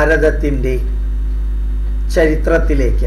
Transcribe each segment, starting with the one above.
ഭാരതത്തിൻ്റെ ചരിത്രത്തിലേക്ക്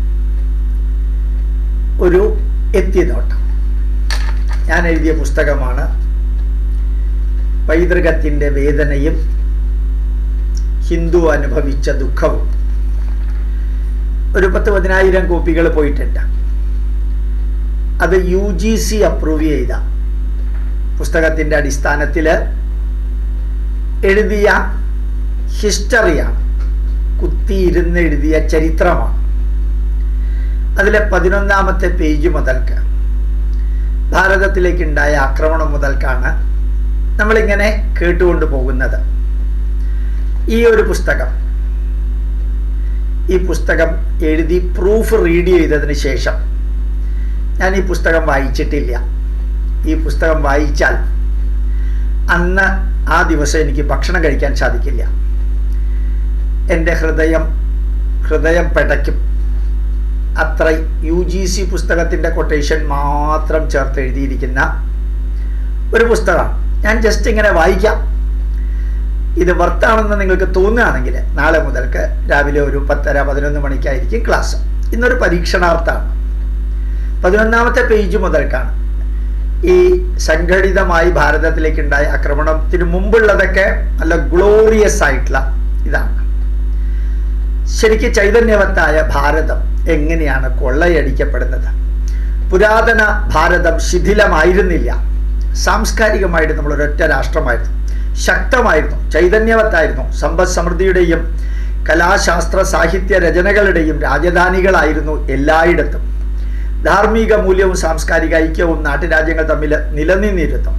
ഒരു എത്തിനോട്ടം ഞാൻ എഴുതിയ പുസ്തകമാണ് പൈതൃകത്തിൻ്റെ വേദനയും ഹിന്ദു അനുഭവിച്ച ദുഃഖവും ഒരു പത്ത് പതിനായിരം കോപ്പികൾ പോയിട്ടുണ്ട് അത് യു ജി സി അപ്രൂവ് ചെയ്ത പുസ്തകത്തിൻ്റെ അടിസ്ഥാനത്തിൽ എഴുതിയ ഹിസ്റ്ററിയാണ് കുത്തിയിരുന്ന് എഴുതിയ ചരിത്രമാണ് അതിലെ പതിനൊന്നാമത്തെ പേജ് മുതൽക്ക് ഭാരതത്തിലേക്കുണ്ടായ ആക്രമണം മുതൽക്കാണ് നമ്മളിങ്ങനെ കേട്ടുകൊണ്ട് പോകുന്നത് ഈ ഒരു പുസ്തകം ഈ പുസ്തകം എഴുതി പ്രൂഫ് റീഡ് ചെയ്തതിന് ശേഷം ഞാൻ ഈ പുസ്തകം വായിച്ചിട്ടില്ല ഈ പുസ്തകം വായിച്ചാൽ അന്ന് ആ ദിവസം എനിക്ക് ഭക്ഷണം കഴിക്കാൻ സാധിക്കില്ല എൻ്റെ ഹൃദയം ഹൃദയം പെടയ്ക്കും അത്ര യു ജി സി പുസ്തകത്തിൻ്റെ കൊട്ടേഷൻ മാത്രം ചേർത്ത് എഴുതിയിരിക്കുന്ന ഒരു പുസ്തകമാണ് ഞാൻ ജസ്റ്റ് ഇങ്ങനെ വായിക്കാം ഇത് വർത്താണെന്ന് നിങ്ങൾക്ക് തോന്നുകയാണെങ്കിൽ നാളെ മുതൽക്ക് രാവിലെ ഒരു പത്തര പതിനൊന്ന് മണിക്കായിരിക്കും ക്ലാസ് ഇന്നൊരു പരീക്ഷണാർത്ഥാണ് പതിനൊന്നാമത്തെ പേജ് മുതൽക്കാണ് ഈ സംഘടിതമായി ഭാരതത്തിലേക്കുണ്ടായ ആക്രമണത്തിന് മുമ്പുള്ളതൊക്കെ നല്ല ഗ്ലോറിയസ് ആയിട്ടുള്ള ഇതാണ് ശരിക്ക് ചൈതന്യവത്തായ ഭാരതം എങ്ങനെയാണ് കൊള്ളയടിക്കപ്പെടുന്നത് പുരാതന ഭാരതം ശിഥിലമായിരുന്നില്ല സാംസ്കാരികമായിട്ട് നമ്മൾ ഒരൊറ്റ രാഷ്ട്രമായിരുന്നു ശക്തമായിരുന്നു ചൈതന്യവത്തായിരുന്നു സമ്പദ് സമൃദ്ധിയുടെയും കലാശാസ്ത്ര സാഹിത്യ രചനകളുടെയും രാജധാനികളായിരുന്നു എല്ലായിടത്തും ധാർമ്മിക മൂല്യവും സാംസ്കാരിക ഐക്യവും നാട്ടുരാജ്യങ്ങൾ തമ്മിൽ നിലനിന്നിരുന്നു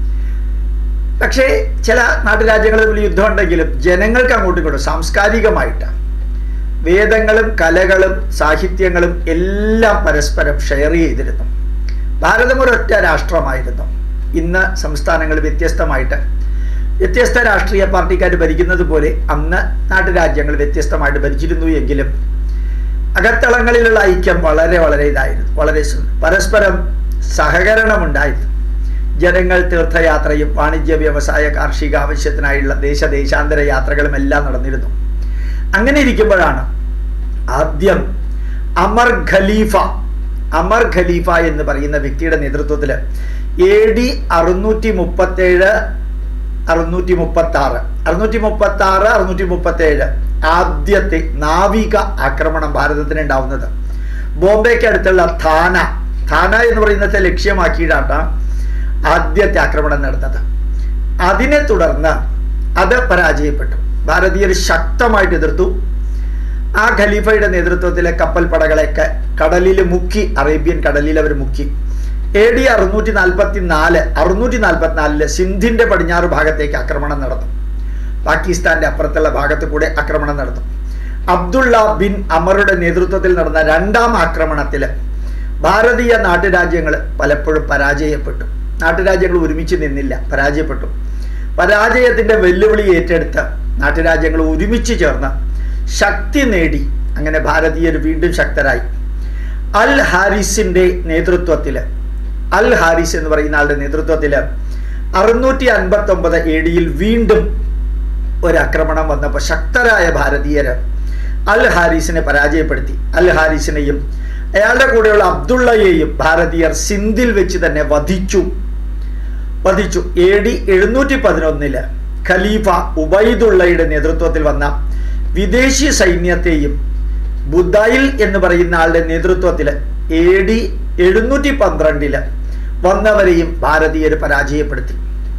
പക്ഷേ ചില നാട്ടുരാജ്യങ്ങൾ തമ്മിൽ യുദ്ധം ഉണ്ടെങ്കിലും ജനങ്ങൾക്ക് അങ്ങോട്ടും ഇങ്ങോട്ടും സാംസ്കാരികമായിട്ട് വേദങ്ങളും കലകളും സാഹിത്യങ്ങളും എല്ലാം പരസ്പരം ഷെയർ ചെയ്തിരുന്നു ഭാരതം ഒരൊറ്റ രാഷ്ട്രമായിരുന്നു ഇന്ന് സംസ്ഥാനങ്ങൾ വ്യത്യസ്തമായിട്ട് വ്യത്യസ്ത രാഷ്ട്രീയ പാർട്ടിക്കാർ ഭരിക്കുന്നത് പോലെ അന്ന് നാട്ടുരാജ്യങ്ങൾ വ്യത്യസ്തമായിട്ട് ഭരിച്ചിരുന്നു എങ്കിലും അകത്തളങ്ങളിലുള്ള ഐക്യം വളരെ വളരെ ഇതായിരുന്നു വളരെ പരസ്പരം സഹകരണമുണ്ടായിരുന്നു ജനങ്ങൾ തീർത്ഥയാത്രയും വാണിജ്യ വ്യവസായ കാർഷിക ആവശ്യത്തിനായുള്ള ദേശദേശാന്തര യാത്രകളും എല്ലാം നടന്നിരുന്നു അങ്ങനെ ഇരിക്കുമ്പോഴാണ് ആദ്യം അമർ ഖലീഫ അമർ ഖലീഫ എന്ന് പറയുന്ന വ്യക്തിയുടെ നേതൃത്വത്തിൽ എ ഡി അറുന്നൂറ്റി മുപ്പത്തേഴ് അറുന്നൂറ്റി മുപ്പത്തി ആറ് അറുന്നൂറ്റി മുപ്പത്തി ആറ് അറുന്നൂറ്റി മുപ്പത്തേഴ് ആദ്യത്തെ നാവിക ആക്രമണം ഭാരതത്തിന് ഉണ്ടാവുന്നത് ബോംബെക്ക് അടുത്തുള്ള ഥാന ഥാന എന്ന് പറയുന്നത്തെ ലക്ഷ്യമാക്കിയിട്ടാണ് ആദ്യത്തെ ആക്രമണം നടന്നത് അതിനെ തുടർന്ന് അത് പരാജയപ്പെട്ടു ഭാരതീയർ ശക്തമായിട്ട് എതിർത്തു ആ ഖലീഫയുടെ നേതൃത്വത്തിലെ കപ്പൽ പടകളെയൊക്കെ കടലിൽ മുക്കി അറേബ്യൻ കടലിൽ അവർ മുക്കി എ ഡി അറുന്നൂറ്റി നാൽപ്പത്തി നാല് അറുന്നൂറ്റി നാൽപ്പത്തി നാലില് സിന്ധിന്റെ പടിഞ്ഞാറ് ഭാഗത്തേക്ക് ആക്രമണം നടന്നു പാകിസ്ഥാന്റെ അപ്പുറത്തുള്ള ഭാഗത്ത് കൂടെ ആക്രമണം നടന്നു അബ്ദുള്ള ബിൻ അമറുടെ നേതൃത്വത്തിൽ നടന്ന രണ്ടാം ആക്രമണത്തിൽ ഭാരതീയ നാട്ടുരാജ്യങ്ങൾ പലപ്പോഴും പരാജയപ്പെട്ടു നാട്ടുരാജ്യങ്ങൾ ഒരുമിച്ച് നിന്നില്ല പരാജയപ്പെട്ടു പരാജയത്തിന്റെ വെല്ലുവിളി ഏറ്റെടുത്ത് നാട്ടുരാജ്യങ്ങൾ ഒരുമിച്ച് ചേർന്ന് ശക്തി നേടി അങ്ങനെ ഭാരതീയർ വീണ്ടും ശക്തരായി അൽ ഹാരിസിന്റെ നേതൃത്വത്തിൽ അൽ ഹാരിസ് എന്ന് പറയുന്ന ആളുടെ നേതൃത്വത്തിൽ അറുന്നൂറ്റി അൻപത്തി ഒമ്പത് എ ഡിയിൽ വീണ്ടും ഒരാക്രമണം വന്നപ്പോൾ ശക്തരായ ഭാരതീയര് അൽ ഹാരിസിനെ പരാജയപ്പെടുത്തി അൽ ഹാരിസിനെയും അയാളുടെ കൂടെയുള്ള അബ്ദുള്ളയെയും ഭാരതീയർ സിന്ധിൽ വെച്ച് തന്നെ വധിച്ചു വധിച്ചു എ ഡി എഴുന്നൂറ്റി പതിനൊന്നില് ഖലീഫ ഉബൈദുള്ളയുടെ നേതൃത്വത്തിൽ വന്ന വിദേശി സൈന്യത്തെയും ബുദൈൽ എന്ന് പറയുന്ന ആളുടെ നേതൃത്വത്തിൽ എ ഡി എഴുന്നൂറ്റി പന്ത്രണ്ടില് വന്നവരെയും ഭാരതീയർ പരാജയപ്പെടുത്തി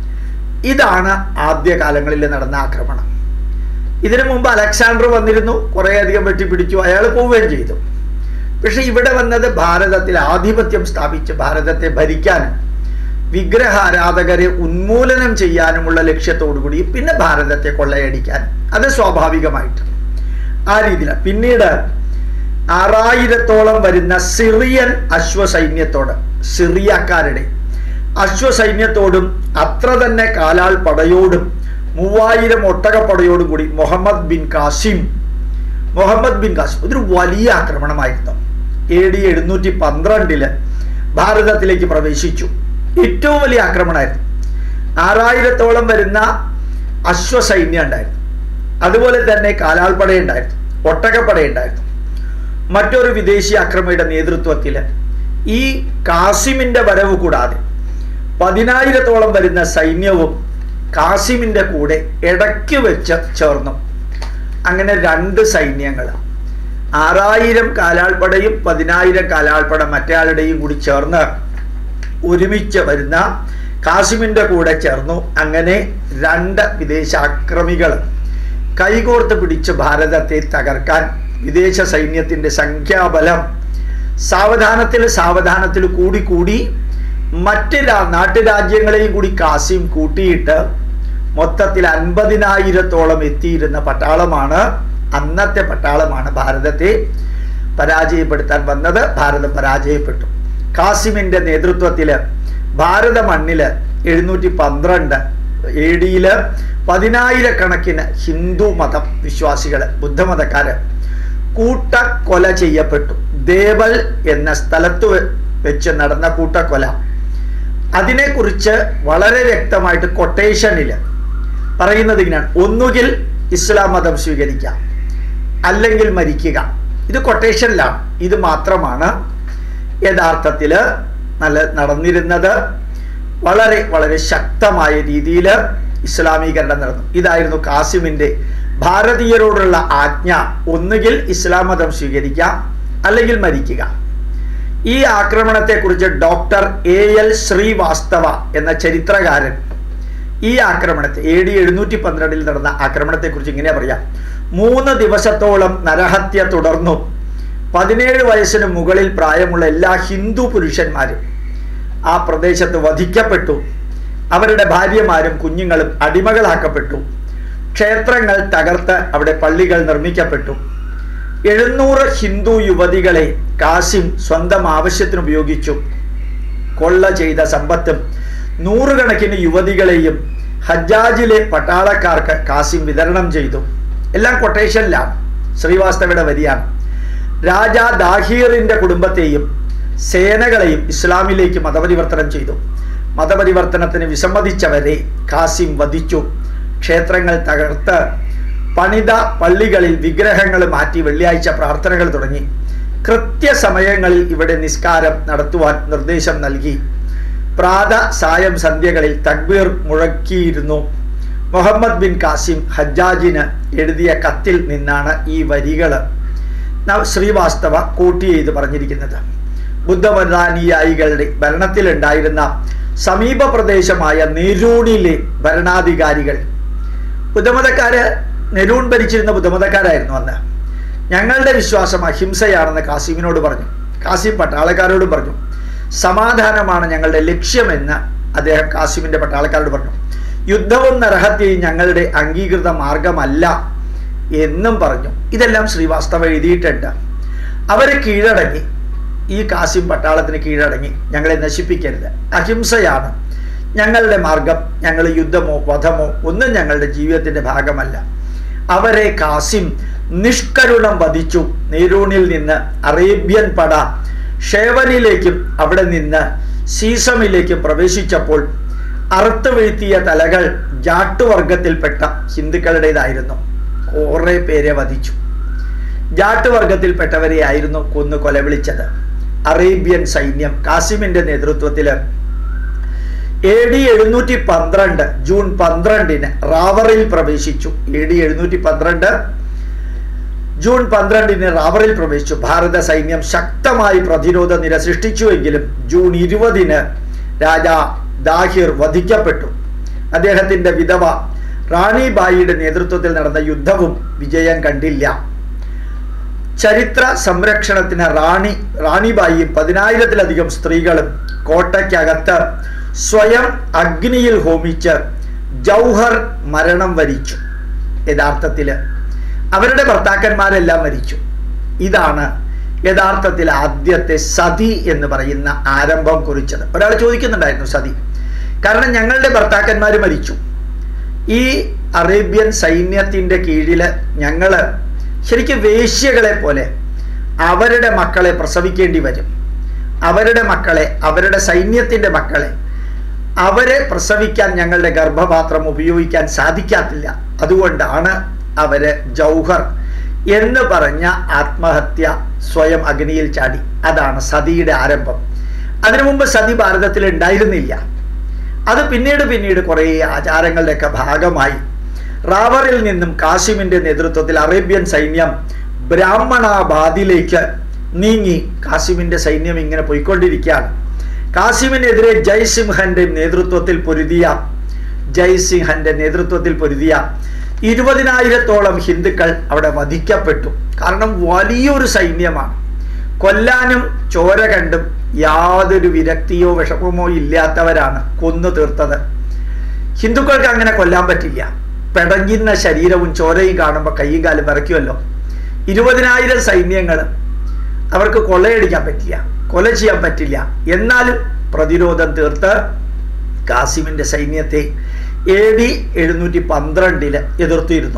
ഇതാണ് ആദ്യകാലങ്ങളിൽ നടന്ന ആക്രമണം ഇതിനു മുമ്പ് അലക്സാണ്ടർ വന്നിരുന്നു കുറേയധികം വെട്ടിപ്പിടിച്ചു അയാൾ പോവുകയും ചെയ്തു പക്ഷെ ഇവിടെ വന്നത് ഭാരതത്തിൽ ആധിപത്യം സ്ഥാപിച്ച് ഭാരതത്തെ ഭരിക്കാനും വിഗ്രഹാരാധകരെ ഉന്മൂലനം ചെയ്യാനുമുള്ള ലക്ഷ്യത്തോടുകൂടി പിന്നെ ഭാരതത്തെ കൊള്ളയടിക്കാൻ അത് സ്വാഭാവികമായിട്ട് ആ രീതിയിലാണ് പിന്നീട് ആറായിരത്തോളം വരുന്ന സിറിയൻ അശ്വസൈന്യത്തോട് സിറിയക്കാരുടെ അശ്വസൈന്യത്തോടും അത്ര തന്നെ കാലാൾ പടയോടും മൂവായിരം ഒട്ടകപ്പടയോടും കൂടി മുഹമ്മദ് ബിൻ കാസിം മുഹമ്മദ് ബിൻ കാസിം ഇതൊരു വലിയ ആക്രമണമായിരുന്നു എ ഡി എഴുന്നൂറ്റി പന്ത്രണ്ടില് ഭാരതത്തിലേക്ക് പ്രവേശിച്ചു ഏറ്റവും വലിയ ആക്രമണമായിരുന്നു ആറായിരത്തോളം വരുന്ന അശ്വസൈന്യം ഉണ്ടായിരുന്നു അതുപോലെ തന്നെ കാലാൾപ്പടയുണ്ടായിരുന്നു ഒട്ടകപ്പടയുണ്ടായിരുന്നു മറ്റൊരു വിദേശി അക്രമിയുടെ നേതൃത്വത്തിൽ ഈ കാസിമിന്റെ വരവ് കൂടാതെ പതിനായിരത്തോളം വരുന്ന സൈന്യവും കാസിമിന്റെ കൂടെ ഇടയ്ക്ക് വെച്ച് ചേർന്നു അങ്ങനെ രണ്ട് സൈന്യങ്ങൾ ആറായിരം കാലാൾപ്പടയും പതിനായിരം കാലാൾപ്പട മറ്റേയാളുടെയും കൂടി ചേർന്ന് ഒരുമിച്ച് വരുന്ന കാസിമിന്റെ കൂടെ ചേർന്നു അങ്ങനെ രണ്ട് വിദേശാക്രമികൾ കൈകോർത്ത് പിടിച്ച് ഭാരതത്തെ തകർക്കാൻ വിദേശ സൈന്യത്തിന്റെ സംഖ്യാബലം സാവധാനത്തിൽ സാവധാനത്തിൽ കൂടി കൂടി മറ്റ് രാ- നാട്ടുരാജ്യങ്ങളെയും കൂടി കാസിം കൂട്ടിയിട്ട് മൊത്തത്തിൽ അൻപതിനായിരത്തോളം എത്തിയിരുന്ന പട്ടാളമാണ് അന്നത്തെ പട്ടാളമാണ് ഭാരതത്തെ പരാജയപ്പെടുത്താൻ വന്നത് ഭാരതം പരാജയപ്പെട്ടു കാസിമിന്റെ നേതൃത്വത്തില് ഭാരത മണ്ണില് എഴുന്നൂറ്റി പന്ത്രണ്ട് എ ഡിയില് പതിനായിരക്കണക്കിന് ഹിന്ദു മതം വിശ്വാസികള് ബുദ്ധമതക്കാര് കൂട്ടക്കൊല ചെയ്യപ്പെട്ടു ദേവൽ എന്ന സ്ഥലത്ത് വെ- വെച്ച് നടന്ന കൂട്ടക്കൊല അതിനെക്കുറിച്ച് വളരെ വ്യക്തമായിട്ട് കൊട്ടേഷനിൽ പറയുന്നത് ഇങ്ങനെയാണ് ഒന്നുകിൽ ഇസ്ലാം മതം സ്വീകരിക്കാം അല്ലെങ്കിൽ മരിക്കുക ഇത് കൊട്ടേഷനിലാണ് ഇത് മാത്രമാണ് യഥാർത്ഥത്തിൽ നല്ല നടന്നിരുന്നത് വളരെ വളരെ ശക്തമായ രീതിയിൽ ഇസ്ലാമീകരണം നടന്നു ഇതായിരുന്നു കാസിമിന്റെ ഭാരതീയരോടുള്ള ആജ്ഞ ഒന്നുകിൽ ഇസ്ലാം മതം സ്വീകരിക്കാം അല്ലെങ്കിൽ മരിക്കുക ഈ ആക്രമണത്തെക്കുറിച്ച് ഡോക്ടർ എ എൽ ശ്രീവാസ്തവ എന്ന ചരിത്രകാരൻ ഈ ആക്രമണത്തെ എ ഡി എഴുന്നൂറ്റി പന്ത്രണ്ടിൽ നടന്ന ആക്രമണത്തെക്കുറിച്ച് ഇങ്ങനെ പറയാം മൂന്ന് ദിവസത്തോളം നരഹത്യ തുടർന്നു പതിനേഴ് വയസ്സിന് മുകളിൽ പ്രായമുള്ള എല്ലാ ഹിന്ദു പുരുഷന്മാരും ആ പ്രദേശത്ത് വധിക്കപ്പെട്ടു അവരുടെ ഭാര്യമാരും കുഞ്ഞുങ്ങളും അടിമകളാക്കപ്പെട്ടു ക്ഷേത്രങ്ങൾ തകർത്ത് അവിടെ പള്ളികൾ നിർമ്മിക്കപ്പെട്ടു എഴുന്നൂറ് ഹിന്ദു യുവതികളെ കാസിം സ്വന്തം ആവശ്യത്തിന് ഉപയോഗിച്ചു കൊള്ള ചെയ്ത സമ്പത്തും നൂറുകണക്കിന് യുവതികളെയും ഹജ്ജാജിലെ പട്ടാളക്കാർക്ക് കാസിം വിതരണം ചെയ്തു എല്ലാം കൊട്ടേഷനിലാണ് ശ്രീവാസ്തവയുടെ വരിയാണ് രാജ ദാഹീറിന്റെ കുടുംബത്തെയും സേനകളെയും ഇസ്ലാമിലേക്ക് മതപരിവർത്തനം ചെയ്തു മതപരിവർത്തനത്തിന് വിസമ്മതിച്ചവരെ കാസിം വധിച്ചു ക്ഷേത്രങ്ങൾ തകർത്ത് പണിത പള്ളികളിൽ വിഗ്രഹങ്ങൾ മാറ്റി വെള്ളിയാഴ്ച പ്രാർത്ഥനകൾ തുടങ്ങി കൃത്യസമയങ്ങളിൽ ഇവിടെ നിസ്കാരം നടത്തുവാൻ നിർദ്ദേശം നൽകി പ്രാത സായം സന്ധ്യകളിൽ തക്ബീർ മുഴക്കിയിരുന്നു മുഹമ്മദ് ബിൻ കാസിം ഹജ്ജാജിന് എഴുതിയ കത്തിൽ നിന്നാണ് ഈ വരികൾ ശ്രീവാസ്തവ കോട്ട് ചെയ്ത് പറഞ്ഞിരിക്കുന്നത് ബുദ്ധമതാനുയായികളുടെ ഭരണത്തിലുണ്ടായിരുന്ന സമീപ പ്രദേശമായ നെരൂണിലെ ഭരണാധികാരികൾ ബുദ്ധമതക്കാര് നെരൂൺ ഭരിച്ചിരുന്ന ബുദ്ധമതക്കാരായിരുന്നു അന്ന് ഞങ്ങളുടെ വിശ്വാസം അഹിംസയാണെന്ന് കാസിമിനോട് പറഞ്ഞു കാസിം പട്ടാളക്കാരോട് പറഞ്ഞു സമാധാനമാണ് ഞങ്ങളുടെ ലക്ഷ്യമെന്ന് അദ്ദേഹം കാസിമിന്റെ പട്ടാളക്കാരോട് പറഞ്ഞു യുദ്ധവും നരഹത്യയും ഞങ്ങളുടെ അംഗീകൃത മാർഗമല്ല എന്നും പറഞ്ഞു ഇതെല്ലാം ശ്രീവാസ്തവ എഴുതിയിട്ടുണ്ട് അവരെ കീഴടങ്ങി ഈ കാസിം പട്ടാളത്തിന് കീഴടങ്ങി ഞങ്ങളെ നശിപ്പിക്കരുത് അഹിംസയാണ് ഞങ്ങളുടെ മാർഗം ഞങ്ങൾ യുദ്ധമോ വധമോ ഒന്നും ഞങ്ങളുടെ ജീവിതത്തിന്റെ ഭാഗമല്ല അവരെ കാസിം നിഷ്കരുണം വധിച്ചു നെയ്റൂണിൽ നിന്ന് അറേബ്യൻ പട ഷേവനിലേക്കും അവിടെ നിന്ന് സീസമിലേക്കും പ്രവേശിച്ചപ്പോൾ അറുത്ത് വീഴ്ത്തിയ തലകൾ ജാട്ടുവർഗത്തിൽപ്പെട്ട ഹിന്ദുക്കളുടേതായിരുന്നു കുറെ പേരെ വധിച്ചു ജാട്ടുവർഗത്തിൽപ്പെട്ടവരെ ആയിരുന്നു കൊന്നു കൊലവിളിച്ചത് അറേബ്യൻ സൈന്യം കാസിമിന്റെ നേതൃത്വത്തിൽ എ ഡി എഴുന്നൂറ്റി പന്ത്രണ്ട് ജൂൺ പന്ത്രണ്ടിന് റാവറിൽ പ്രവേശിച്ചു എ ഡി എഴുന്നൂറ്റി പന്ത്രണ്ട് ജൂൺ പന്ത്രണ്ടിന് റാവറിൽ പ്രവേശിച്ചു ഭാരത സൈന്യം ശക്തമായി പ്രതിരോധ നിര സൃഷ്ടിച്ചുവെങ്കിലും ജൂൺ ഇരുപതിന് രാജാ ദാഹിർ വധിക്കപ്പെട്ടു അദ്ദേഹത്തിന്റെ വിധവ റാണിബായിയുടെ നേതൃത്വത്തിൽ നടന്ന യുദ്ധവും വിജയം കണ്ടില്ല ചരിത്ര സംരക്ഷണത്തിന് റാണി റാണിബായിയും പതിനായിരത്തിലധികം സ്ത്രീകളും കോട്ടയ്ക്കകത്ത് സ്വയം അഗ്നിയിൽ ഹോമിച്ച് ജൗഹർ മരണം വരിച്ചു യഥാർത്ഥത്തില് അവരുടെ ഭർത്താക്കന്മാരെല്ലാം മരിച്ചു ഇതാണ് യഥാർത്ഥത്തിൽ ആദ്യത്തെ സതി എന്ന് പറയുന്ന ആരംഭം കുറിച്ചത് ഒരാൾ ചോദിക്കുന്നുണ്ടായിരുന്നു സതി കാരണം ഞങ്ങളുടെ ഭർത്താക്കന്മാർ മരിച്ചു ഈ അറേബ്യൻ സൈന്യത്തിന്റെ കീഴില് ഞങ്ങള് ശരിക്കും വേശ്യകളെ പോലെ അവരുടെ മക്കളെ പ്രസവിക്കേണ്ടി വരും അവരുടെ മക്കളെ അവരുടെ സൈന്യത്തിന്റെ മക്കളെ അവരെ പ്രസവിക്കാൻ ഞങ്ങളുടെ ഗർഭപാത്രം ഉപയോഗിക്കാൻ സാധിക്കാത്തില്ല അതുകൊണ്ടാണ് അവര് ജൗഹർ എന്ന് പറഞ്ഞ ആത്മഹത്യ സ്വയം അഗ്നിയിൽ ചാടി അതാണ് സതിയുടെ ആരംഭം അതിനു മുമ്പ് സതി ഭാരതത്തിൽ ഉണ്ടായിരുന്നില്ല അത് പിന്നീട് പിന്നീട് കുറേ ആചാരങ്ങളുടെയൊക്കെ ഭാഗമായി റാവറിൽ നിന്നും കാസിമിന്റെ നേതൃത്വത്തിൽ അറേബ്യൻ സൈന്യം ബ്രാഹ്മണാബാദിലേക്ക് നീങ്ങി കാസിമിന്റെ സൈന്യം ഇങ്ങനെ പോയിക്കൊണ്ടിരിക്കുകയാണ് കാസിമിനെതിരെ ജയ്സിംഹന്റെ നേതൃത്വത്തിൽ പൊരുതിയ ജയ്സിംഹന്റെ നേതൃത്വത്തിൽ പൊരുതിയ ഇരുപതിനായിരത്തോളം ഹിന്ദുക്കൾ അവിടെ വധിക്കപ്പെട്ടു കാരണം വലിയൊരു സൈന്യമാണ് കൊല്ലാനും ചോര കണ്ടും യാതൊരു വിരക്തിയോ വിഷമമോ ഇല്ലാത്തവരാണ് കൊന്നു തീർത്തത് ഹിന്ദുക്കൾക്ക് അങ്ങനെ കൊല്ലാൻ പറ്റില്ല പെടങ്ങുന്ന ശരീരവും ചോരയും കാണുമ്പോൾ കൈയും കാലും വിറയ്ക്കുമല്ലോ ഇരുപതിനായിരം സൈന്യങ്ങൾ അവർക്ക് കൊള്ളയടിക്കാൻ പറ്റില്ല കൊല ചെയ്യാൻ പറ്റില്ല എന്നാലും പ്രതിരോധം തീർത്ത് കാസിമിന്റെ സൈന്യത്തെ എ ഡി എഴുന്നൂറ്റി പന്ത്രണ്ടില് എതിർത്തിരുന്നു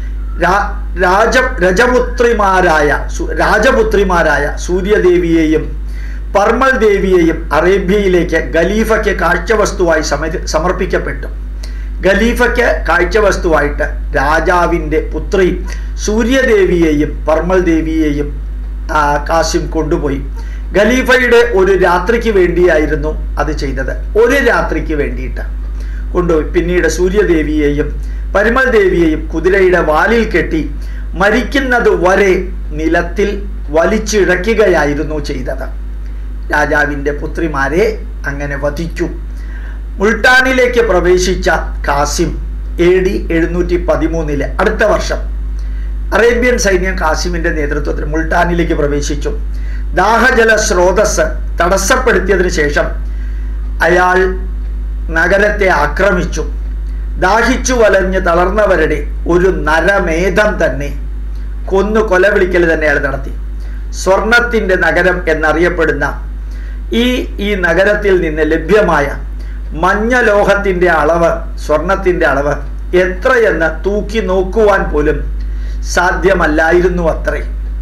രാജ രജപുത്രിമാരായ രാജപുത്രിമാരായ സൂര്യദേവിയെയും പർമൽ ദേവിയെയും അറേബ്യയിലേക്ക് ഖലീഫയ്ക്ക് കാഴ്ചവസ്തുവായി സമർപ്പിക്കപ്പെട്ടു ഖലീഫയ്ക്ക് കാഴ്ചവസ്തുവായിട്ട് രാജാവിൻ്റെ പുത്രി സൂര്യദേവിയെയും പർമൽ ദേവിയെയും കാസിം കൊണ്ടുപോയി ഖലീഫയുടെ ഒരു രാത്രിക്ക് വേണ്ടിയായിരുന്നു അത് ചെയ്തത് ഒരു രാത്രിക്ക് വേണ്ടിയിട്ട് കൊണ്ടുപോയി പിന്നീട് സൂര്യദേവിയെയും പരിമൾ ദേവിയെയും കുതിരയുടെ വാലിൽ കെട്ടി മരിക്കുന്നത് വരെ നിലത്തിൽ വലിച്ചിഴക്കുകയായിരുന്നു ചെയ്തത് രാജാവിൻ്റെ പുത്രിമാരെ അങ്ങനെ വധിച്ചു മുൾട്ടാനിലേക്ക് പ്രവേശിച്ച കാസിം എ ഡി എഴുന്നൂറ്റി പതിമൂന്നില് അടുത്ത വർഷം അറേബ്യൻ സൈന്യം കാസിമിന്റെ നേതൃത്വത്തിൽ മുൾട്ടാനിലേക്ക് പ്രവേശിച്ചു ദാഹജല സ്രോതസ് തടസ്സപ്പെടുത്തിയതിനു ശേഷം അയാൾ നഗരത്തെ ആക്രമിച്ചു ദാഹിച്ചു വലഞ്ഞ് തളർന്നവരുടെ ഒരു നരമേധം തന്നെ കൊന്നു കൊലവിളിക്കൽ തന്നെ അയാൾ നടത്തി സ്വർണത്തിൻ്റെ നഗരം എന്നറിയപ്പെടുന്ന ഈ ഈ നഗരത്തിൽ നിന്ന് ലഭ്യമായ മഞ്ഞലോഹത്തിൻ്റെ അളവ് സ്വർണത്തിൻ്റെ അളവ് എത്രയെന്ന് തൂക്കി നോക്കുവാൻ പോലും സാധ്യമല്ലായിരുന്നു അത്രേ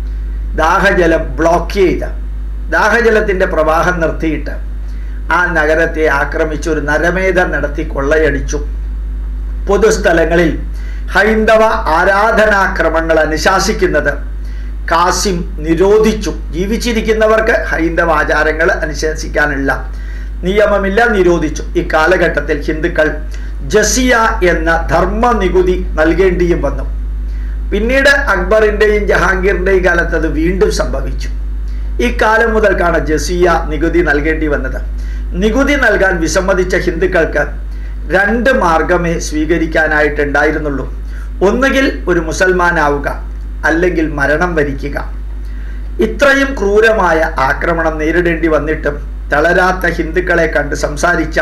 ദാഹജലം ബ്ലോക്ക് ചെയ്ത ദാഹജലത്തിൻ്റെ പ്രവാഹം നിർത്തിയിട്ട് ആ നഗരത്തെ ആക്രമിച്ച് ഒരു നരമേധം നടത്തി കൊള്ളയടിച്ചു പൊതുസ്ഥലങ്ങളിൽ ഹൈന്ദവ ആരാധനാക്രമങ്ങൾ അനുശാസിക്കുന്നത് കാസിം നിരോധിച്ചു ജീവിച്ചിരിക്കുന്നവർക്ക് ഹൈന്ദവ ആചാരങ്ങൾ അനുശാസിക്കാനുള്ള നിയമമില്ല നിരോധിച്ചു ഈ കാലഘട്ടത്തിൽ ഹിന്ദുക്കൾ ജസിയ എന്ന ധർമ്മ നികുതി നൽകേണ്ടിയും വന്നു പിന്നീട് അക്ബറിൻ്റെയും ജഹാംഗീറിൻ്റെയും കാലത്ത് അത് വീണ്ടും സംഭവിച്ചു ഈ കാലം മുതൽക്കാണ് ജസിയ നികുതി നൽകേണ്ടി വന്നത് നികുതി നൽകാൻ വിസമ്മതിച്ച ഹിന്ദുക്കൾക്ക് രണ്ട് മാർഗമേ സ്വീകരിക്കാനായിട്ടുണ്ടായിരുന്നുള്ളൂ ഒന്നുകിൽ ഒരു മുസൽമാനാവുക അല്ലെങ്കിൽ മരണം വരിക്കുക ഇത്രയും ക്രൂരമായ ആക്രമണം നേരിടേണ്ടി വന്നിട്ടും തളരാത്ത ഹിന്ദുക്കളെ കണ്ട് സംസാരിച്ച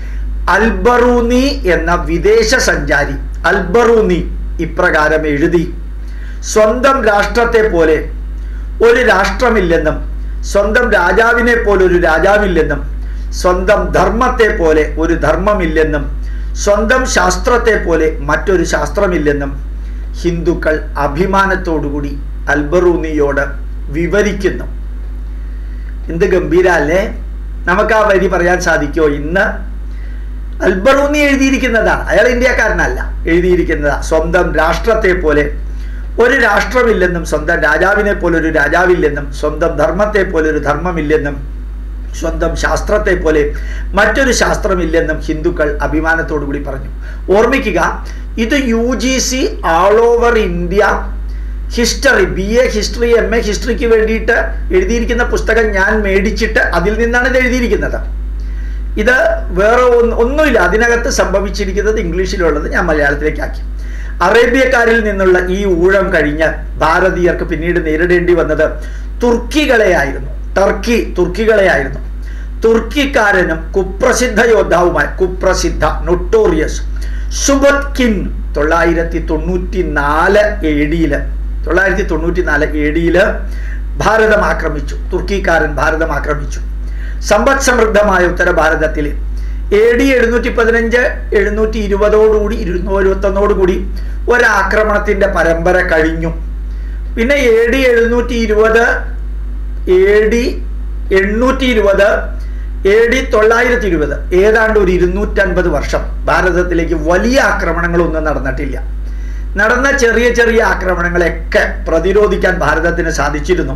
അൽബറൂനി എന്ന വിദേശ സഞ്ചാരി അൽബറൂനി ഇപ്രകാരം എഴുതി സ്വന്തം രാഷ്ട്രത്തെ പോലെ ഒരു രാഷ്ട്രമില്ലെന്നും സ്വന്തം രാജാവിനെ പോലെ ഒരു രാജാവില്ലെന്നും സ്വന്തം ധർമ്മത്തെ പോലെ ഒരു ധർമ്മമില്ലെന്നും സ്വന്തം ശാസ്ത്രത്തെ പോലെ മറ്റൊരു ശാസ്ത്രമില്ലെന്നും ഹിന്ദുക്കൾ അഭിമാനത്തോടുകൂടി അൽബറൂനിയോട് വിവരിക്കുന്നു എന്ത് ഗംഭീര അല്ലേ നമുക്ക് ആ വരി പറയാൻ സാധിക്കുമോ ഇന്ന് അൽബറൂനി എഴുതിയിരിക്കുന്നതാണ് അയാൾ ഇന്ത്യക്കാരനല്ല എഴുതിയിരിക്കുന്നതാ സ്വന്തം രാഷ്ട്രത്തെ പോലെ ഒരു രാഷ്ട്രമില്ലെന്നും സ്വന്തം രാജാവിനെ പോലെ ഒരു രാജാവില്ലെന്നും സ്വന്തം ധർമ്മത്തെ പോലെ ഒരു ധർമ്മമില്ലെന്നും സ്വന്തം ശാസ്ത്രത്തെ പോലെ മറ്റൊരു ശാസ്ത്രമില്ലെന്നും ഹിന്ദുക്കൾ അഭിമാനത്തോടു കൂടി പറഞ്ഞു ഓർമ്മിക്കുക ഇത് U G C all over India history B A history M A ഹിസ്റ്ററിക്ക് വേണ്ടിയിട്ട് എഴുതിയിരിക്കുന്ന പുസ്തകം ഞാൻ മേടിച്ചിട്ട് അതിൽ നിന്നാണ് ഇത് എഴുതിയിരിക്കുന്നത് ഇത് വേറെ ഒന്നുമില്ല അതിനകത്ത് സംഭവിച്ചിരിക്കുന്നത് ഇംഗ്ലീഷിലുള്ളത് ഞാൻ മലയാളത്തിലേക്കാക്കി അറേബ്യക്കാരിൽ നിന്നുള്ള ഈ ഊഴം കഴിഞ്ഞ് ഭാരതീയർക്ക് പിന്നീട് നേരിടേണ്ടി വന്നത് തുർക്കികളെയായിരുന്നു ടർക്കി തുർക്കികളെയായിരുന്നു തുർക്കിക്കാരനും കുപ്രസിദ്ധ യോദ്ധാവുമായ കുപ്രസിദ്ധ നൊട്ടോറിയസ് സുബത്കിൻ തൊള്ളായിരത്തി തൊണ്ണൂറ്റി നാല് എ ഡിയില് തൊള്ളായിരത്തി തൊണ്ണൂറ്റി നാല് എ ഡിയില് ഭാരതം ആക്രമിച്ചു തുർക്കിക്കാരൻ ഭാരതം ആക്രമിച്ചു സമ്പദ് സമൃദ്ധമായ ഉത്തര ഭാരതത്തിൽ എ ഡി എഴുന്നൂറ്റി പതിനഞ്ച് എഴുന്നൂറ്റി ഇരുപതോടുകൂടി ഇരുന്നൂറ്റി ഇരുപത്തൊന്നോടുകൂടി ഒരാക്രമണത്തിന്റെ പരമ്പര കഴിഞ്ഞു പിന്നെ എ ഡി എഴുന്നൂറ്റി ഇരുപത് എ ഡി എണ്ണൂറ്റി ഇരുപത് എ ഡി തൊള്ളായിരത്തി ഇരുപത് ഏതാണ്ട് ഒരു ഇരുന്നൂറ്റൻപത് വർഷം ഭാരതത്തിലേക്ക് വലിയ ആക്രമണങ്ങളൊന്നും നടന്നിട്ടില്ല നടന്ന ചെറിയ ചെറിയ ആക്രമണങ്ങളെയൊക്കെ പ്രതിരോധിക്കാൻ ഭാരതത്തിന് സാധിച്ചിരുന്നു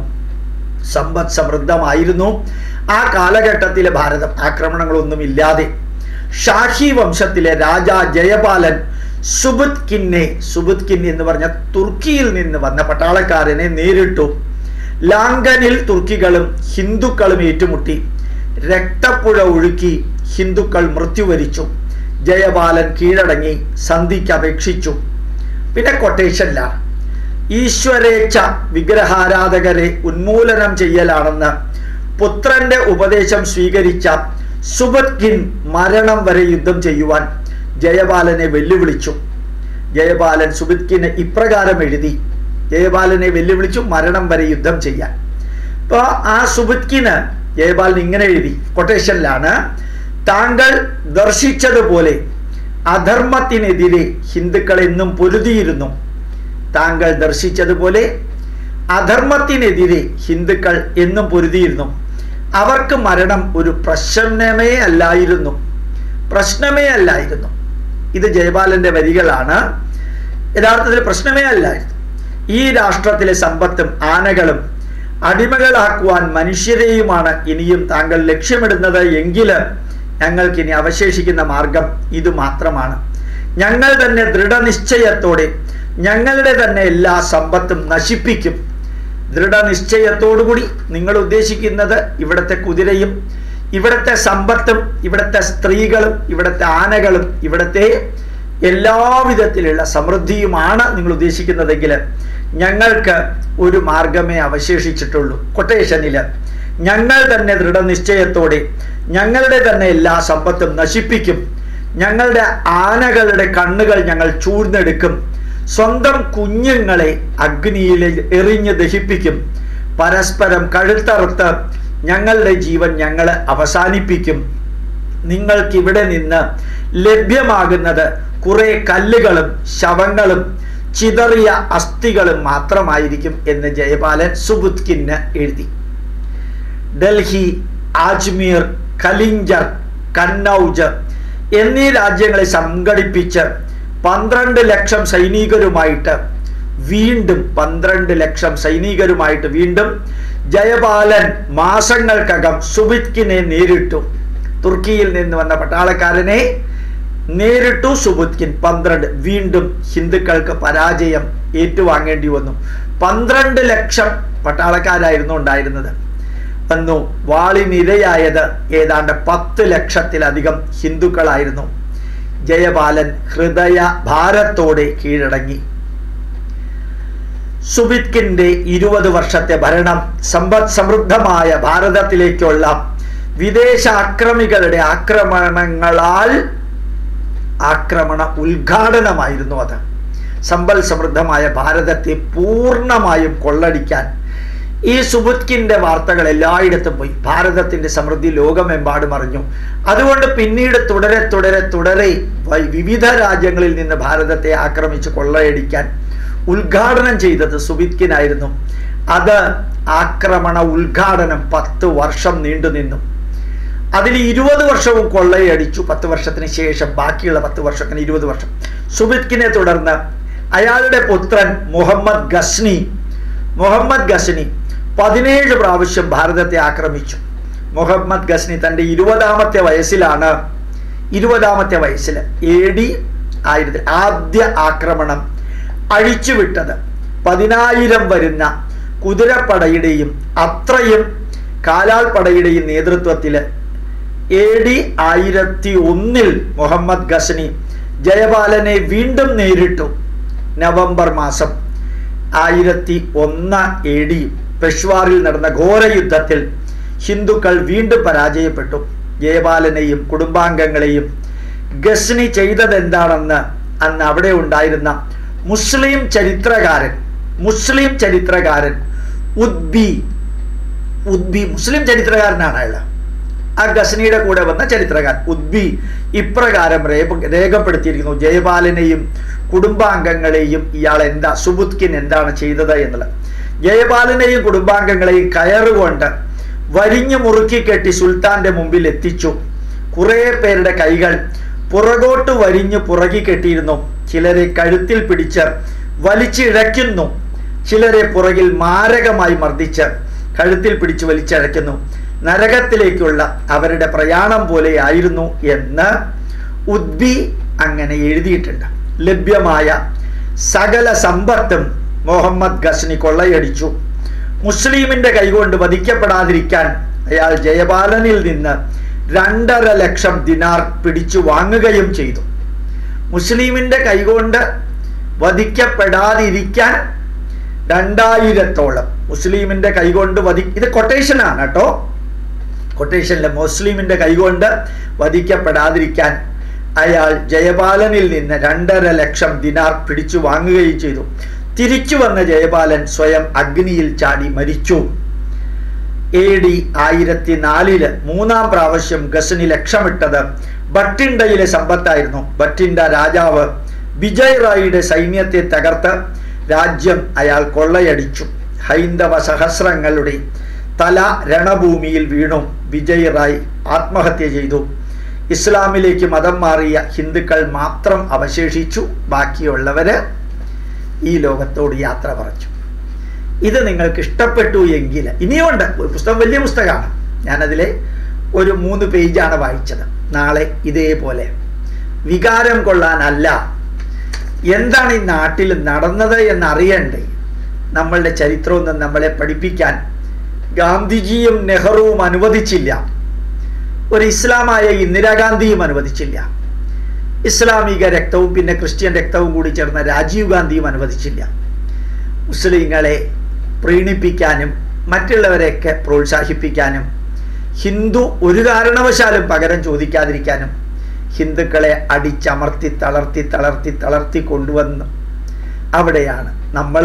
സമ്പദ് സമൃദ്ധമായിരുന്നു ആ കാലഘട്ടത്തിലെ ഭാരതം ആക്രമണങ്ങളൊന്നുമില്ലാതെ ഷാഹി വംശത്തിലെ രാജാ ജയപാലൻ സുബുത് കിന്നെ സുബുത് കിൻ എന്ന് പറഞ്ഞ തുർക്കിയിൽ നിന്ന് വന്ന പട്ടാളക്കാരനെ നേരിട്ടു ലാങ്കനിൽ തുർക്കികളും ഹിന്ദുക്കളും ഏറ്റുമുട്ടി രക്തപ്പുഴ ഒഴുക്കി ഹിന്ദുക്കൾ മൃത്യുവരിച്ചു ജയപാലൻ കീഴടങ്ങി സന്ധിക്ക് അപേക്ഷിച്ചു പിന്നെ കൊട്ടേഷനിലാണ് ഈശ്വരേച്ഛ വിഗ്രഹാരാധകരെ ഉന്മൂലനം ചെയ്യലാണെന്ന് പുത്രന്റെ ഉപദേശം സ്വീകരിച്ച സുബത്കിൻ മരണം വരെ യുദ്ധം ചെയ്യുവാൻ ജയപാലനെ വെല്ലുവിളിച്ചു ജയപാലൻ സുബിത്കിന് ഇപ്രകാരം എഴുതി ജയപാലനെ വെല്ലുവിളിച്ചു മരണം വരെ യുദ്ധം ചെയ്യാൻ അപ്പോൾ ആ സുബിത്കിന് ജയപാലൻ ഇങ്ങനെ എഴുതി കൊട്ടേഷനിലാണ് താങ്കൾ ദർശിച്ചതുപോലെ അധർമ്മത്തിനെതിരെ ഹിന്ദുക്കൾ എന്നും പൊരുതിയിരുന്നു താങ്കൾ ദർശിച്ചതുപോലെ അധർമ്മത്തിനെതിരെ ഹിന്ദുക്കൾ എന്നും പൊരുതിയിരുന്നു അവർക്ക് മരണം ഒരു പ്രശ്നമേ അല്ലായിരുന്നു പ്രശ്നമേ അല്ലായിരുന്നു ഇത് ജയപാലന്റെ വരികളാണ് യഥാർത്ഥത്തിൽ പ്രശ്നമേ അല്ലായിരുന്നു ഈ രാഷ്ട്രത്തിലെ സമ്പത്തും ആനകളും അടിമകളാക്കുവാൻ മനുഷ്യരെയുമാണ് ഇനിയും താങ്കൾ ലക്ഷ്യമിടുന്നത് എങ്കിൽ ഞങ്ങൾക്ക് ഇനി അവശേഷിക്കുന്ന മാർഗം ഇത് മാത്രമാണ് ഞങ്ങൾ തന്നെ ദൃഢനിശ്ചയത്തോടെ ഞങ്ങളുടെ തന്നെ എല്ലാ സമ്പത്തും നശിപ്പിക്കും ദൃഢനിശ്ചയത്തോടുകൂടി നിങ്ങൾ ഉദ്ദേശിക്കുന്നത് ഇവിടുത്തെ കുതിരയും ഇവിടുത്തെ സമ്പത്തും ഇവിടുത്തെ സ്ത്രീകളും ഇവിടുത്തെ ആനകളും ഇവിടുത്തെ എല്ലാവിധത്തിലുള്ള സമൃദ്ധിയുമാണ് നിങ്ങൾ ഉദ്ദേശിക്കുന്നതെങ്കിൽ ഞങ്ങൾക്ക് ഒരു മാർഗമേ അവശേഷിച്ചിട്ടുള്ളൂ കൊട്ടേഷനിൽ ഞങ്ങൾ തന്നെ ദൃഢനിശ്ചയത്തോടെ ഞങ്ങളുടെ തന്നെ എല്ലാ സമ്പത്തും നശിപ്പിക്കും ഞങ്ങളുടെ ആനകളുടെ കണ്ണുകൾ ഞങ്ങൾ ചൂഴ്ന്നെടുക്കും സ്വന്തം കുഞ്ഞുങ്ങളെ അഗ്നിയിൽ എറിഞ്ഞ് ദഹിപ്പിക്കും പരസ്പരം കഴുത്തറുത്ത് ഞങ്ങളുടെ ജീവൻ ഞങ്ങൾ അവസാനിപ്പിക്കും നിങ്ങൾക്ക് ഇവിടെ നിന്ന് ലഭ്യമാകുന്നത് കുറെ കല്ലുകളും ശവങ്ങളും ചിതറിയ അസ്ഥികളും മാത്രമായിരിക്കും എന്ന് ജയപാലൻ സുബുത്കിന് എഴുതി ഡൽഹി ആജ്മീർ കലിഞ്ചർ കന്നൗജ് എന്നീ രാജ്യങ്ങളെ സംഘടിപ്പിച്ച് പന്ത്രണ്ട് ലക്ഷം സൈനികരുമായിട്ട് വീണ്ടും പന്ത്രണ്ട് ലക്ഷം സൈനികരുമായിട്ട് വീണ്ടും ജയപാലൻ മാസങ്ങൾക്കകം സുബിത്കിനെ നേരിട്ടു തുർക്കിയിൽ നിന്ന് വന്ന പട്ടാളക്കാരനെ നേരിട്ടു സുബുത്കിൻ പന്ത്രണ്ട് വീണ്ടും ഹിന്ദുക്കൾക്ക് പരാജയം ഏറ്റുവാങ്ങേണ്ടി വന്നു പന്ത്രണ്ട് ലക്ഷം പട്ടാളക്കാരായിരുന്നു ഉണ്ടായിരുന്നത് വന്നു വാളിനിരയായത് ഏതാണ്ട് പത്ത് ലക്ഷത്തിലധികം ഹിന്ദുക്കളായിരുന്നു ജയപാലൻ ഹൃദയ ഭാരത്തോടെ കീഴടങ്ങി സുബിത്കിന്റെ ഇരുപത് വർഷത്തെ ഭരണം സമ്പദ് സമൃദ്ധമായ ഭാരതത്തിലേക്കുള്ള വിദേശ ആക്രമികളുടെ ആക്രമണങ്ങളാൽ ആക്രമണ ഉദ്ഘാടനമായിരുന്നു അത് സമ്പൽ സമൃദ്ധമായ ഭാരതത്തെ പൂർണ്ണമായും കൊള്ളടിക്കാൻ ഈ സുബുത്കിന്റെ വാർത്തകൾ എല്ലായിടത്തും പോയി ഭാരതത്തിന്റെ സമൃദ്ധി ലോകമെമ്പാടും അറിഞ്ഞു അതുകൊണ്ട് പിന്നീട് തുടരെ തുടരെ തുടരെ വിവിധ രാജ്യങ്ങളിൽ നിന്ന് ഭാരതത്തെ ആക്രമിച്ച് കൊള്ളയടിക്കാൻ ഉദ്ഘാടനം ചെയ്തത് സുബിത്കിനായിരുന്നു അത് ആക്രമണ ഉദ്ഘാടനം പത്ത് വർഷം നീണ്ടു നിന്നു അതിൽ ഇരുപത് വർഷവും കൊള്ളയടിച്ചു പത്ത് വർഷത്തിന് ശേഷം ബാക്കിയുള്ള പത്ത് വർഷത്തിന് ഇരുപത് വർഷം സുബിത്കിനെ തുടർന്ന് അയാളുടെ പുത്രൻ മുഹമ്മദ് ഗസ്നി മുഹമ്മദ് ഗസ്നി പതിനേഴ് പ്രാവശ്യം ഭാരതത്തെ ആക്രമിച്ചു മുഹമ്മദ് ഗസ്നി തൻ്റെ ഇരുപതാമത്തെ വയസ്സിലാണ് ഇരുപതാമത്തെ വയസ്സിൽ എ ഡി ആയിരത്തിൽ ആദ്യ ആക്രമണം അഴിച്ചുവിട്ടത് പതിനായിരം വരുന്ന കുതിരപ്പടയുടെയും അത്രയും കാലാൾപ്പടയുടെയും നേതൃത്വത്തിൽ എ ഡി ആയിരത്തി ഒന്നിൽ മുഹമ്മദ് ഗസനി ജയപാലനെ വീണ്ടും നേരിട്ടു നവംബർ മാസം ആയിരത്തി ഒന്ന് എ ഡി പെഷ്വാറിൽ നടന്ന ഘോര യുദ്ധത്തിൽ ഹിന്ദുക്കൾ വീണ്ടും പരാജയപ്പെട്ടു ജയപാലനെയും കുടുംബാംഗങ്ങളെയും ഗസ്നി ചെയ്തതെന്താണെന്ന് അന്ന് അവിടെ ഉണ്ടായിരുന്ന മുസ്ലിം ചരിത്രകാരൻ മുസ്ലിം ചരിത്രകാരൻ ഉദ്ബി ഉദ്ബി മുസ്ലിം ചരിത്രകാരനാണ് അയാൾ ആ ഗസനിയുടെ കൂടെ വന്ന ചരിത്രകാരൻ ഉദ്ബി ഇപ്രകാരം രേഖപ്പെടുത്തിയിരിക്കുന്നു ജയപാലനെയും കുടുംബാംഗങ്ങളെയും ഇയാൾ എന്താ സുബുദ്കിൻ എന്താണ് ചെയ്തത് എന്നുള്ളത് ജയപാലനെയും കുടുംബാംഗങ്ങളെയും കയറുകൊണ്ട് വരിഞ്ഞു മുറുക്കി കെട്ടി സുൽത്താന്റെ മുമ്പിൽ എത്തിച്ചു കുറേ പേരുടെ കൈകൾ പുറകോട്ട് വരിഞ്ഞു പുറകി കെട്ടിയിരുന്നു ചിലരെ കഴുത്തിൽ പിടിച്ച് വലിച്ചിഴയ്ക്കുന്നു ചിലരെ പുറകിൽ മാരകമായി മർദ്ദിച്ച് കഴുത്തിൽ പിടിച്ച് വലിച്ചഴയ്ക്കുന്നു നരകത്തിലേക്കുള്ള അവരുടെ പ്രയാണം പോലെയായിരുന്നു എന്ന് ഉദ്ബി അങ്ങനെ എഴുതിയിട്ടുണ്ട് ലഭ്യമായ സകല സമ്പത്തും മുഹമ്മദ് ഗസ്നി കൊള്ളയടിച്ചു മുസ്ലിമിന്റെ കൈകൊണ്ട് വധിക്കപ്പെടാതിരിക്കാൻ അയാൾ ജയപാലനിൽ നിന്ന് രണ്ടര ലക്ഷം ദിനാർ പിടിച്ചു വാങ്ങുകയും ചെയ്തു മുസ്ലിമിന്റെ കൈകൊണ്ട് വധിക്കപ്പെടാതിരിക്കാൻ രണ്ടായിരത്തോളം മുസ്ലിമിന്റെ കൈകൊണ്ട് വധി ഇത് കൊട്ടേഷനാണ് കേട്ടോ കൊട്ടേഷനിലെ മുസ്ലിമിന്റെ കൈകൊണ്ട് വധിക്കപ്പെടാതിരിക്കാൻ അയാൾ ജയപാലനിൽ നിന്ന് രണ്ടര ലക്ഷം ദിനാർ പിടിച്ചു വാങ്ങുകയും ചെയ്തു തിരിച്ചു വന്ന ജയപാലൻ സ്വയം അഗ്നിയിൽ ചാടി മരിച്ചു എ ഡി ആയിരത്തി നാലില് മൂന്നാം പ്രാവശ്യം ഗസനി ലക്ഷ്യമിട്ടത് ബട്ടിണ്ടയിലെ സമ്പത്തായിരുന്നു ബട്ടിണ്ട രാജാവ് വിജയ് റായിയുടെ സൈന്യത്തെ തകർത്ത് രാജ്യം അയാൾ കൊള്ളയടിച്ചു ഹൈന്ദവ സഹസ്രങ്ങളുടെ തല രണഭൂമിയിൽ വീണു വിജയ് റായ് ആത്മഹത്യ ചെയ്തു ഇസ്ലാമിലേക്ക് മതം മാറിയ ഹിന്ദുക്കൾ മാത്രം അവശേഷിച്ചു ബാക്കിയുള്ളവര് ഈ ലോകത്തോട് യാത്ര പറഞ്ഞു ഇത് നിങ്ങൾക്ക് ഇഷ്ടപ്പെട്ടു എങ്കിൽ ഇനിയുണ്ട് പുസ്തകം വലിയ പുസ്തകമാണ് ഞാനതിലെ ഒരു മൂന്ന് പേജാണ് വായിച്ചത് നാളെ ഇതേപോലെ വികാരം കൊള്ളാനല്ല എന്താണ് ഈ നാട്ടിൽ നടന്നത് എന്നറിയണ്ടേ നമ്മളുടെ ചരിത്രമൊന്നും നമ്മളെ പഠിപ്പിക്കാൻ ഗാന്ധിജിയും നെഹ്റുവും അനുവദിച്ചില്ല ഒരു ഇസ്ലാമായ ഇന്ദിരാഗാന്ധിയും അനുവദിച്ചില്ല ഇസ്ലാമിക രക്തവും പിന്നെ ക്രിസ്ത്യൻ രക്തവും കൂടി ചേർന്ന രാജീവ് ഗാന്ധിയും അനുവദിച്ചില്ല മുസ്ലിങ്ങളെ പ്രീണിപ്പിക്കാനും മറ്റുള്ളവരെയൊക്കെ പ്രോത്സാഹിപ്പിക്കാനും ഹിന്ദു ഒരു കാരണവശാലും പകരം ചോദിക്കാതിരിക്കാനും ഹിന്ദുക്കളെ അടിച്ചമർത്തി തളർത്തി തളർത്തി തളർത്തി കൊണ്ടുവന്ന് അവിടെയാണ് നമ്മൾ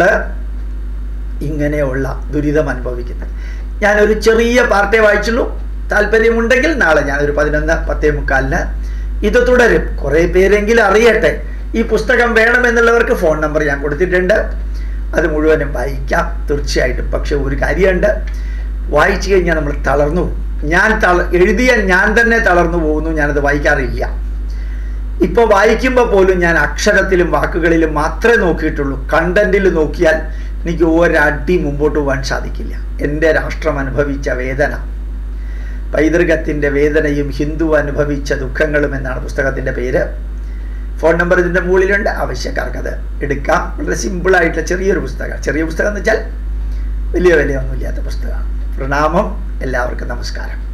ഇങ്ങനെയുള്ള ദുരിതം അനുഭവിക്കുന്നത് ഞാനൊരു ചെറിയ പാർട്ടേ വായിച്ചുള്ളൂ താല്പര്യമുണ്ടെങ്കിൽ നാളെ ഞാനൊരു പതിനൊന്ന് പത്തേ മുക്കാലിന് ഇത് തുടരും കുറേ പേരെങ്കിലും അറിയട്ടെ ഈ പുസ്തകം വേണമെന്നുള്ളവർക്ക് ഫോൺ നമ്പർ ഞാൻ കൊടുത്തിട്ടുണ്ട് അത് മുഴുവനും വായിക്കാം തീർച്ചയായിട്ടും പക്ഷെ ഒരു കാര്യമുണ്ട് വായിച്ചു കഴിഞ്ഞാൽ നമ്മൾ തളർന്നു പോകും. ഞാൻ തള എഴുതിയ ഞാൻ തന്നെ തളർന്നു പോകുന്നു ഞാനത് വായിക്കാറില്ല ഇപ്പോൾ വായിക്കുമ്പോൾ പോലും ഞാൻ അക്ഷരത്തിലും വാക്കുകളിലും മാത്രമേ നോക്കിയിട്ടുള്ളൂ കണ്ടന്റിൽ നോക്കിയാൽ എനിക്ക് ഒരടി മുമ്പോട്ട് പോകാൻ സാധിക്കില്ല എൻ്റെ രാഷ്ട്രം അനുഭവിച്ച വേദന പൈതൃകത്തിൻ്റെ വേദനയും ഹിന്ദു അനുഭവിച്ച ദുഃഖങ്ങളും എന്നാണ് പുസ്തകത്തിൻ്റെ പേര് ഫോൺ നമ്പർ ഇതിൻ്റെ മുകളിലുണ്ട് ആവശ്യക്കാർക്ക് അത് എടുക്കാം വളരെ സിമ്പിളായിട്ടുള്ള ചെറിയൊരു പുസ്തകം ചെറിയ പുസ്തകം എന്ന് വെച്ചാൽ വലിയ വിലയൊന്നുമില്ലാത്ത പുസ്തകമാണ് പ്രണാമം എല്ലാവർക്കും നമസ്കാരം